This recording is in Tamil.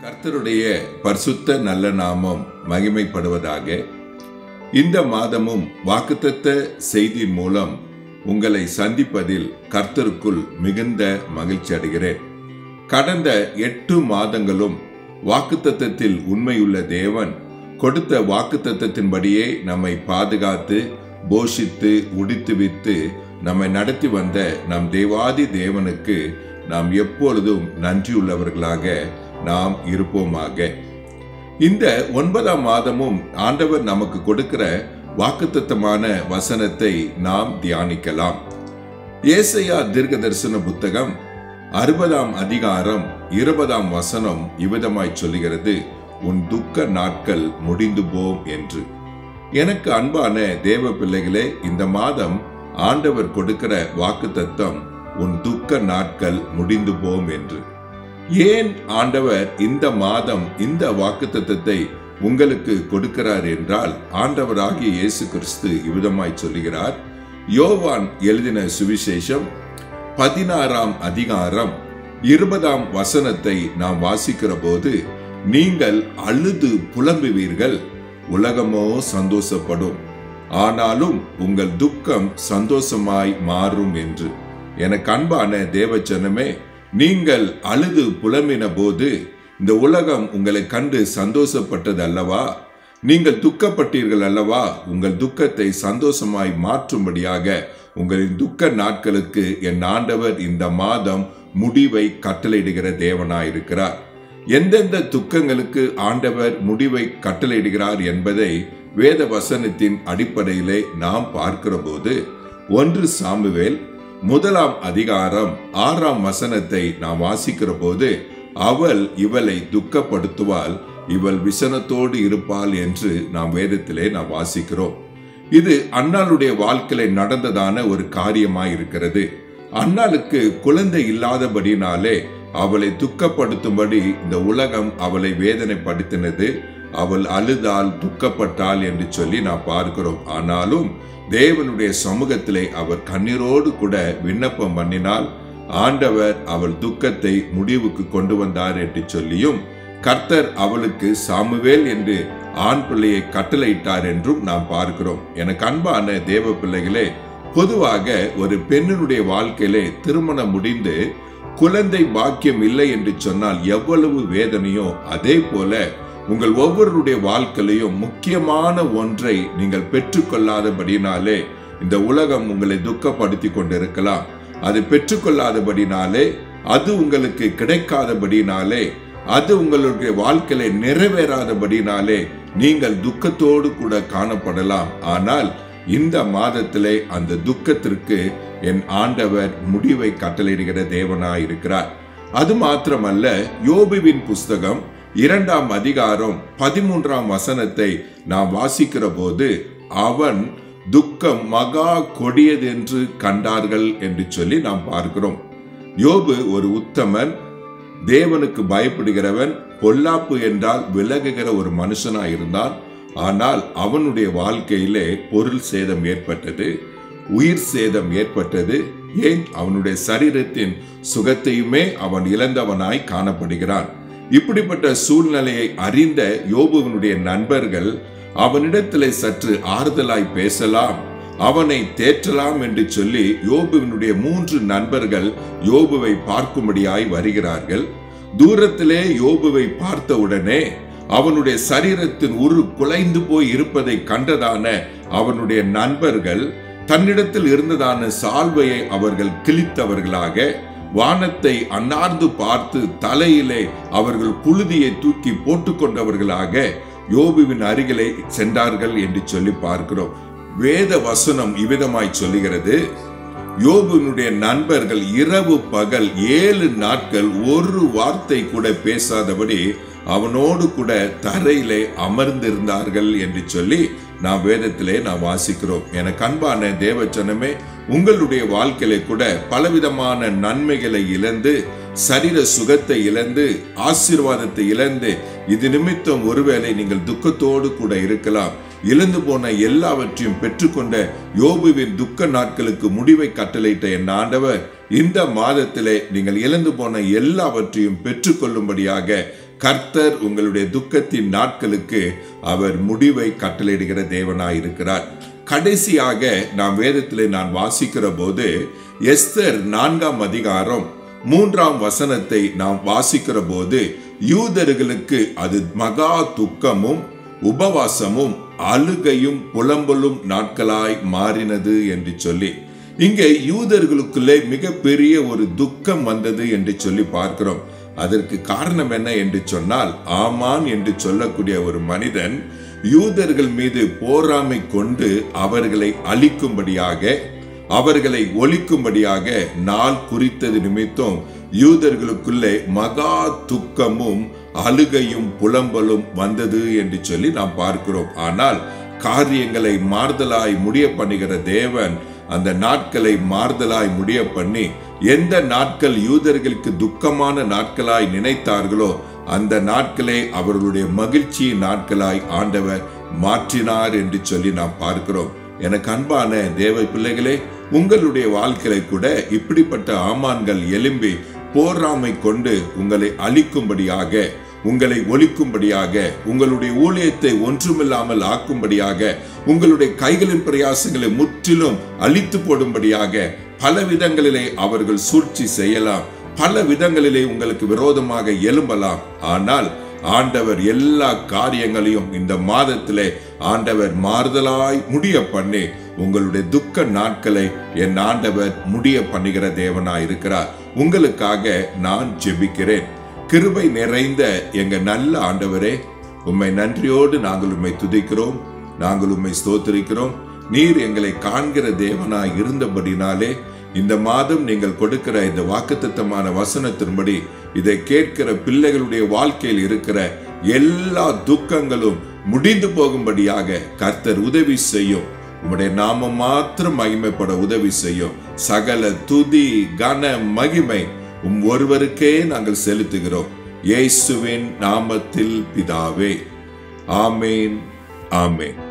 கர்த்தருடைய பரிசுத்த நல்ல நாமம் மகிமைப்படுவதாக இந்த மாதமும் வாக்குத்தத்த செய்தியின் மூலம் உங்களை சந்திப்பதில் கர்த்தருக்குள் மிகுந்த மகிழ்ச்சி அடைகிறேன் கடந்த எட்டு மாதங்களும் வாக்குத்தத்தத்தில் உண்மையுள்ள தேவன் கொடுத்த வாக்குத்தத்தத்தின்படியே நம்மை பாதுகாத்து போஷித்து உடித்துவித்து நம்மை நடத்தி வந்த நம் தேவாதி தேவனுக்கு நாம் எப்பொழுதும் நன்றியுள்ளவர்களாக நாம் இருப்போமாக இந்த ஒன்பதாம் மாதமும் ஆண்டவர் நமக்கு கொடுக்கிற வாக்குத்தத்தமான வசனத்தை நாம் தியானிக்கலாம் ஏசையா தீர்க்க தரிசன புத்தகம் அறுபதாம் அதிகாரம் இருபதாம் வசனம் இவ்விதமாய் சொல்லுகிறது உன் துக்க நாட்கள் முடிந்து போம் என்று எனக்கு அன்பான தேவ பிள்ளைகளே இந்த மாதம் ஆண்டவர் கொடுக்கிற வாக்குத்தத்தம் உன் துக்க நாட்கள் முடிந்து போம் என்று ஏன் ஆண்டவர் இந்த மாதம் இந்த வாக்குத்தத்தத்தை உங்களுக்கு கொடுக்கிறார் என்றால் ஆண்டவராகிய இயேசு கிறிஸ்து இவ்விதமாய் சொல்லுகிறார் யோவான் எழுதின சுவிசேஷம் பதினாறாம் அதிகாரம் இருபதாம் வசனத்தை நாம் வாசிக்கிற போது நீங்கள் அழுது புலம்புவீர்கள் உலகமோ சந்தோஷப்படும் ஆனாலும் உங்கள் துக்கம் சந்தோஷமாய் மாறும் என்று எனக்கு அன்பான தேவச்சனமே நீங்கள் அழுது புலம்பின போது இந்த உலகம் உங்களை கண்டு சந்தோஷப்பட்டது அல்லவா நீங்கள் துக்கப்பட்டீர்கள் அல்லவா உங்கள் துக்கத்தை சந்தோஷமாய் மாற்றும்படியாக உங்களின் துக்க நாட்களுக்கு என் ஆண்டவர் இந்த மாதம் முடிவை கட்டளையிடுகிற தேவனாயிருக்கிறார் எந்தெந்த துக்கங்களுக்கு ஆண்டவர் முடிவை கட்டளையிடுகிறார் என்பதை வேத வசனத்தின் அடிப்படையிலே நாம் பார்க்கிற போது ஒன்று சாமுவேல் முதலாம் அதிகாரம் ஆறாம் வசனத்தை நாம் வாசிக்கிற போது அவள் இவளை துக்கப்படுத்துவாள் இவள் விசனத்தோடு இருப்பாள் என்று நாம் வேதத்திலே நாம் வாசிக்கிறோம் இது அண்ணாளுடைய வாழ்க்கையில நடந்ததான ஒரு காரியமாய் இருக்கிறது அண்ணாளுக்கு குழந்தை இல்லாதபடினாலே அவளை துக்கப்படுத்தும்படி இந்த உலகம் அவளை வேதனைப்படுத்தினது அவள் அழுதால் துக்கப்பட்டாள் என்று சொல்லி நாம் பார்க்கிறோம் ஆனாலும் தேவனுடைய சமூகத்திலே அவர் கண்ணீரோடு கூட விண்ணப்பம் பண்ணினால் ஆண்டவர் அவள் துக்கத்தை முடிவுக்கு கொண்டு வந்தார் என்று சொல்லியும் கர்த்தர் அவளுக்கு சாமுவேல் என்று ஆண் பிள்ளையை கட்டளையிட்டார் என்றும் நாம் பார்க்கிறோம் எனக்கு அன்பான தேவ பிள்ளைகளே பொதுவாக ஒரு பெண்ணினுடைய வாழ்க்கையிலே திருமணம் முடிந்து குழந்தை பாக்கியம் இல்லை என்று சொன்னால் எவ்வளவு வேதனையோ அதே போல உங்கள் ஒவ்வொருடைய வாழ்க்கையிலையும் முக்கியமான ஒன்றை நீங்கள் பெற்றுக்கொள்ளாதபடினாலே இந்த உலகம் உங்களை துக்கப்படுத்தி கொண்டிருக்கலாம் அது பெற்றுக்கொள்ளாதபடினாலே அது உங்களுக்கு கிடைக்காதபடினாலே அது உங்களுடைய வாழ்க்கையில நிறைவேறாதபடினாலே நீங்கள் துக்கத்தோடு கூட காணப்படலாம் ஆனால் இந்த மாதத்திலே அந்த துக்கத்திற்கு என் ஆண்டவர் முடிவை கட்டளையிடுகிற தேவனாயிருக்கிறார் அது மாத்திரமல்ல யோபுவின் புஸ்தகம் இரண்டாம் அதிகாரம் பதிமூன்றாம் வசனத்தை நாம் வாசிக்கிற போது அவன் துக்கம் மகா கொடியது என்று கண்டார்கள் என்று சொல்லி நாம் பார்க்கிறோம் யோபு ஒரு உத்தமன் தேவனுக்கு பயப்படுகிறவன் பொல்லாப்பு என்றால் விலகுகிற ஒரு மனுஷனாய் இருந்தான் ஆனால் அவனுடைய வாழ்க்கையிலே பொருள் சேதம் ஏற்பட்டது உயிர் சேதம் ஏற்பட்டது ஏன் அவனுடைய சரீரத்தின் சுகத்தையுமே அவன் இழந்தவனாய் காணப்படுகிறான் இப்படிப்பட்ட சூழ்நிலையை அறிந்த யோபுவனுடைய நண்பர்கள் அவனிடத்திலே சற்று ஆறுதலாய் பேசலாம் அவனை தேற்றலாம் என்று சொல்லி யோபுவினுடைய மூன்று நண்பர்கள் யோபுவை பார்க்கும்படியாய் வருகிறார்கள் தூரத்திலே யோபுவை பார்த்தவுடனே அவனுடைய சரீரத்தின் உரு குலைந்து போய் இருப்பதை கண்டதான அவனுடைய நண்பர்கள் தன்னிடத்தில் இருந்ததான சால்வையை அவர்கள் கிழித்தவர்களாக வானத்தை அன்னார்ந்து பார்த்து தலையிலே அவர்கள் புழுதியை தூக்கி போட்டுக்கொண்டவர்களாக யோபுவின் அருகிலே சென்றார்கள் என்று சொல்லி பார்க்கிறோம் வேத வசனம் இவ்விதமாய் சொல்லுகிறது யோபுனுடைய நண்பர்கள் இரவு பகல் ஏழு நாட்கள் ஒரு வார்த்தை கூட பேசாதபடி அவனோடு கூட தரையிலே அமர்ந்திருந்தார்கள் என்று சொல்லி நாம் வேதத்திலே நாம் வாசிக்கிறோம் எனக்கு அன்பான தேவச்சனமே உங்களுடைய வாழ்க்கையில கூட பலவிதமான நன்மைகளை இழந்து சரீர சுகத்தை இழந்து ஆசீர்வாதத்தை இழந்து இது நிமித்தம் ஒருவேளை நீங்கள் துக்கத்தோடு கூட இருக்கலாம் இழந்து போன எல்லாவற்றையும் பெற்றுக்கொண்ட யோபுவின் துக்க நாட்களுக்கு முடிவை கட்டளையிட்ட என் ஆண்டவர் இந்த மாதத்திலே நீங்கள் இழந்து போன எல்லாவற்றையும் பெற்றுக்கொள்ளும்படியாக கர்த்தர் உங்களுடைய துக்கத்தின் நாட்களுக்கு அவர் முடிவை கட்டளையிடுகிற தேவனாய் இருக்கிறார் கடைசியாக நாம் வேதத்திலே நான் வாசிக்கிற போது எஸ்தர் நான்காம் அதிகாரம் மூன்றாம் வசனத்தை நாம் வாசிக்கிற போது யூதர்களுக்கு அது மகா துக்கமும் உபவாசமும் அழுகையும் புலம்பலும் நாட்களாய் மாறினது என்று சொல்லி இங்கே யூதர்களுக்குள்ளே மிகப்பெரிய ஒரு துக்கம் வந்தது என்று சொல்லி பார்க்கிறோம் அதற்கு காரணம் என்ன என்று சொன்னால் ஆமான் என்று சொல்லக்கூடிய ஒரு மனிதன் யூதர்கள் மீது போராமை கொண்டு அவர்களை அழிக்கும்படியாக அவர்களை ஒழிக்கும்படியாக நாள் குறித்தது நிமித்தம் யூதர்களுக்குள்ளே மகா துக்கமும் அழுகையும் புலம்பலும் வந்தது என்று சொல்லி நாம் பார்க்கிறோம் ஆனால் காரியங்களை மாறுதலாய் முடிய பண்ணுகிற தேவன் அந்த நாட்களை மாறுதலாய் முடிய பண்ணி எந்த நாட்கள் யூதர்களுக்கு துக்கமான நாட்களாய் நினைத்தார்களோ அந்த நாட்களே அவர்களுடைய மகிழ்ச்சியின் நாட்களாய் ஆண்டவர் மாற்றினார் என்று சொல்லி நாம் பார்க்கிறோம் எனக்கு அன்பான தேவ பிள்ளைகளே உங்களுடைய வாழ்க்கையில கூட இப்படிப்பட்ட ஆமான்கள் எலும்பி போராமை கொண்டு உங்களை அழிக்கும்படியாக உங்களை ஒழிக்கும்படியாக உங்களுடைய ஊழியத்தை ஒன்றுமில்லாமல் ஆக்கும்படியாக உங்களுடைய கைகளின் பிரயாசங்களை முற்றிலும் அழித்து போடும்படியாக பல விதங்களிலே அவர்கள் சூழ்ச்சி செய்யலாம் பல விதங்களிலே உங்களுக்கு விரோதமாக எழும்பலாம் ஆனால் ஆண்டவர் எல்லா காரியங்களையும் இந்த மாதத்திலே ஆண்டவர் மாறுதலாய் முடிய பண்ணி உங்களுடைய துக்க நாட்களை என் ஆண்டவர் முடிய பண்ணுகிற தேவனாய் இருக்கிறார் உங்களுக்காக நான் ஜெபிக்கிறேன் கிருபை நிறைந்த எங்க நல்ல ஆண்டவரே உம்மை நன்றியோடு நாங்கள் உம்மை துதிக்கிறோம் நாங்கள் உம்மை ஸ்தோத்திரிக்கிறோம் நீர் எங்களை காண்கிற தேவனாய் இருந்தபடினாலே இந்த மாதம் நீங்கள் கொடுக்கிற இந்த வாக்குத்தத்தமான வசனத்தின்படி இதை கேட்கிற பிள்ளைகளுடைய வாழ்க்கையில் இருக்கிற எல்லா துக்கங்களும் முடிந்து போகும்படியாக கர்த்தர் உதவி செய்யும் உம்முடைய நாமம் மாத்திரம் மகிமைப்பட உதவி செய்யும் சகல துதி கன மகிமை உம் ஒருவருக்கே நாங்கள் செலுத்துகிறோம் இயேசுவின் நாமத்தில் பிதாவே ஆமேன் ஆமேன்